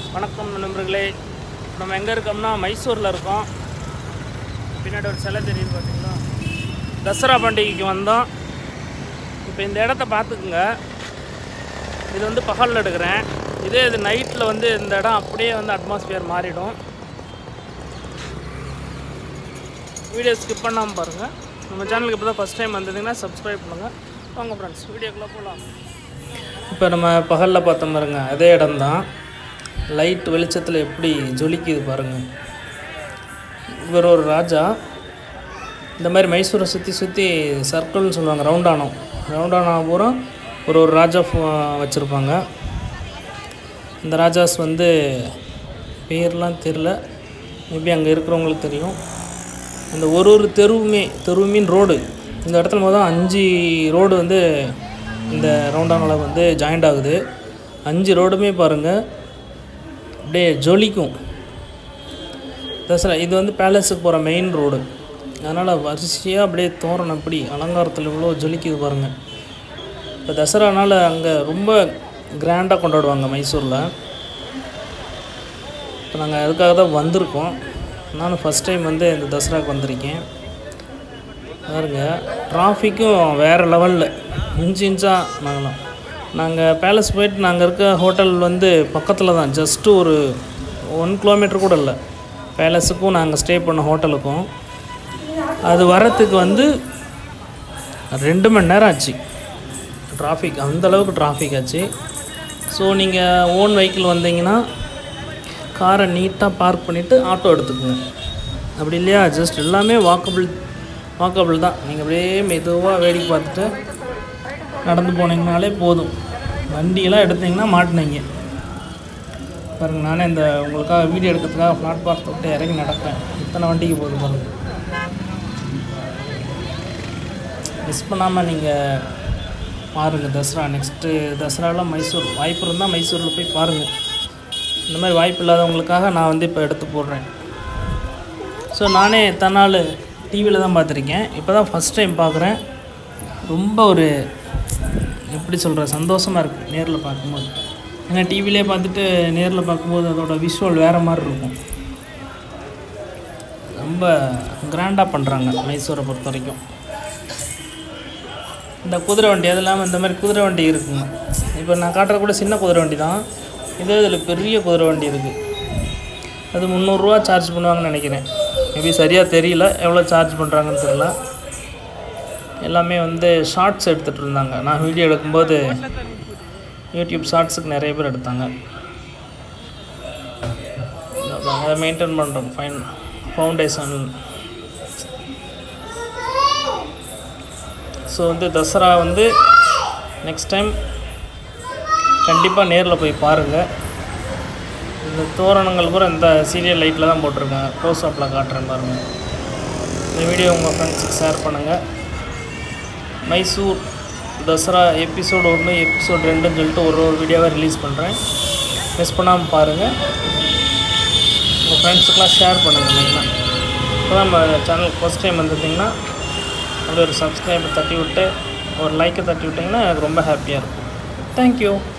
வணக்கம் நண்பர்களே நம்ம எங்கே இருக்கோம்னா மைசூரில் இருக்கோம் பின்னாடி ஒரு சிலை தெரியுது பார்த்தீங்களா தசரா பண்டிகைக்கு வந்தோம் இப்போ இந்த இடத்த பார்த்துக்குங்க இது வந்து பகலில் எடுக்கிறேன் இதே இது நைட்டில் வந்து இந்த இடம் அப்படியே வந்து அட்மாஸ்பியர் மாறிடும் வீடியோ ஸ்கிப் பண்ணாமல் பாருங்கள் நம்ம சேனலுக்கு இப்போ தான் ஃபஸ்ட் டைம் வந்ததுங்கன்னா சப்ஸ்கிரைப் பண்ணுங்கள் வாங்க ஃப்ரெண்ட்ஸ் வீடியோக்குள்ளே போகலாம் இப்போ நம்ம பகலில் பார்த்தோம் பாருங்க அதே இடம்தான் லைட் வெளிச்சத்தில் எப்படி ஜொலிக்குது பாருங்கள் இவர் ஒரு ராஜா இந்த மாதிரி மைசூரை சுற்றி சுற்றி சர்க்கிள்னு சொல்லுவாங்க ரவுண்டானம் ரவுண்டானம் பூரா ஒரு ஒரு ராஜா வச்சுருப்பாங்க இந்த ராஜாஸ் வந்து பேர்லாம் தெரில மேபி அங்கே இருக்கிறவங்களுக்கு தெரியும் அந்த ஒரு ஒரு தெருவுமே தெரு மீன் ரோடு இந்த இடத்துல மொதல் அஞ்சு ரோடு வந்து இந்த ரவுண்டானில் வந்து ஜாயிண்ட் ஆகுது அஞ்சு ரோடுமே பாருங்கள் அப்படியே ஜொலிக்கும் தசரா இது வந்து பேலஸுக்கு போகிற மெயின் ரோடு அதனால் வரிசையாக அப்படியே தோரணம் அப்படி அலங்காரத்தில் இவ்வளோ ஜொலிக்குது பாருங்கள் இப்போ தசரானால் அங்கே ரொம்ப கிராண்டாக கொண்டாடுவாங்க மைசூரில் இப்போ நாங்கள் அதுக்காக தான் வந்திருக்கோம் நானும் ஃபஸ்ட் டைம் வந்து இந்த தசராக்கு வந்திருக்கேன் பாருங்க டிராஃபிக்கும் வேறு லெவலில் இன்ச்சு இன்ச்சாக நாங்களாம் நாங்கள் பேலஸ் போயிட்டு நாங்கள் இருக்க ஹோட்டல் வந்து பக்கத்தில் தான் ஜஸ்ட்டு ஒரு ஒன் கிலோமீட்டர் கூட இல்லை பேலஸுக்கும் நாங்கள் ஸ்டே பண்ண ஹோட்டலுக்கும் அது வரத்துக்கு வந்து ரெண்டு மணி நேரம் ஆச்சு டிராஃபிக் அந்தளவுக்கு டிராஃபிக் ஆச்சு ஸோ நீங்கள் ஓன் வெஹிக்கிள் வந்தீங்கன்னா காரை நீட்டாக பார்க் பண்ணிவிட்டு ஆட்டோ எடுத்துக்கோங்க அப்படி இல்லையா ஜஸ்ட் எல்லாமே வாக்கபிள் வாக்கபிள் தான் நீங்கள் அப்படியே மெதுவாக வேடிக்கை பார்த்துட்டு நடந்து போனீங்கனாலே போதும் வண்டியெல்லாம் எடுத்தீங்கன்னா மாட்டினீங்க பாருங்க நானே இந்த உங்களுக்காக வீடியோ எடுக்கிறதுக்காக பிளாட்பாரத்தை விட்டு இறங்கி நடப்பேன் இத்தனை வண்டிக்கு போகுது பாருங்க மிஸ் பண்ணாமல் நீங்கள் பாருங்கள் தசரா நெக்ஸ்ட்டு தசராலாம் மைசூர் வாய்ப்பு இருந்தால் மைசூரில் போய் பாருங்கள் இந்த மாதிரி வாய்ப்பு இல்லாதவங்களுக்காக நான் வந்து இப்போ எடுத்து போடுறேன் ஸோ நானே தன்னால் டிவியில் தான் பார்த்துருக்கேன் இப்போ தான் ஃபஸ்ட் டைம் பார்க்குறேன் ரொம்ப ஒரு எப்படி சொல்கிற சந்தோஷமாக இருக்குது நேரில் பார்க்கும்போது ஏன்னா டிவிலே பார்த்துட்டு நேரில் பார்க்கும்போது அதோட விஷுவல் வேறு மாதிரி இருக்கும் ரொம்ப கிராண்டாக பண்ணுறாங்க மைசூரை பொறுத்த வரைக்கும் இந்த குதிரை வண்டி அது இல்லாமல் இந்த மாதிரி குதிரை வண்டி இருக்குங்க இப்போ நான் காட்டுற கூட சின்ன குதிரை வண்டி தான் இதே இதில் பெரிய குதிரை வண்டி இருக்குது அது முந்நூறுரூவா சார்ஜ் பண்ணுவாங்கன்னு நினைக்கிறேன் மேபி சரியாக தெரியல எவ்வளோ சார்ஜ் பண்ணுறாங்கன்னு தெரியல எல்லாமே வந்து ஷார்ட்ஸ் எடுத்துகிட்டு இருந்தாங்க நான் வீடியோ எடுக்கும்போது யூடியூப் ஷார்ட்ஸுக்கு நிறைய பேர் எடுத்தாங்க அதை மெயின்டைன் பண்ணுறோம் ஃபைன் ஃபவுண்டேஷன் ஸோ வந்து தசரா வந்து நெக்ஸ்ட் டைம் கண்டிப்பாக நேரில் போய் பாருங்கள் இந்த தோரணங்கள் கூட இந்த சீரியல் லைட்டில் தான் போட்டிருக்கேன் க்ளோஸ் அப்பில் காட்டுறேன் பாருங்கள் இந்த வீடியோ உங்கள் ஃப்ரெண்ட்ஸுக்கு ஷேர் பண்ணுங்கள் மைசூர் தசரா எபிசோடு ஒன்று எபிசோடு ரெண்டுன்னு சொல்லிட்டு ஒரு ஒரு வீடியோவாக ரிலீஸ் பண்ணுறேன் மிஸ் பண்ணாமல் பாருங்கள் உங்கள் ஃப்ரெண்ட்ஸுக்கெலாம் ஷேர் பண்ணுங்கள் மெயினாக இப்போ தான் நம்ம சேனலுக்கு ஃபஸ்ட் டைம் வந்துட்டிங்கன்னா அப்படியே ஒரு சப்ஸ்கிரைபை தட்டி விட்டு ஒரு லைக்கை தட்டி விட்டிங்கன்னா எனக்கு ரொம்ப ஹாப்பியாக இருக்கும் தேங்க்யூ